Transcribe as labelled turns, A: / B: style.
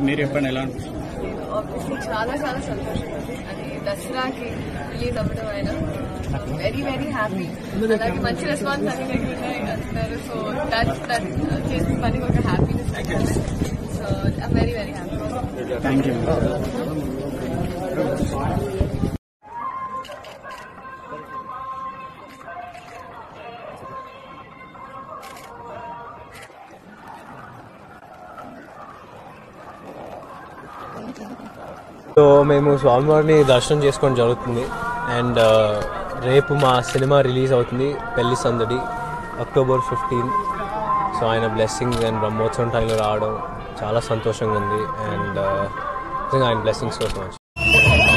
A: మీరు చెప్పండి ఎలా అనిపిస్తుంది
B: ఆబ్వియస్లీ చాలా చాలా సంతోషం అది అది దసరాకి రిలీజ్ అవ్వడం ఆయన వెరీ వెరీ హ్యాపీ అలాగే మంచి రెస్పాన్స్ అన్ని దగ్గర ఉన్నాయి అంటున్నారు సో దట్ దట్ చేసిన పని ఒక happiness so I'm very very happy
A: thank you
C: so మేము స్వామివారిని దర్శనం చేసుకోవడం జరుగుతుంది అండ్ రేపు మా సినిమా రిలీజ్ అవుతుంది Pelli Sandadi October fifteen so ఆయన బ్లెస్సింగ్స్ అండ్ బ్రహ్మోత్సవం టైంలో రావడం చాలా సంతోషంగా ఉంది అండ్ నిజంగా ఆయన బ్లెస్సింగ్స్ కోసం వచ్చి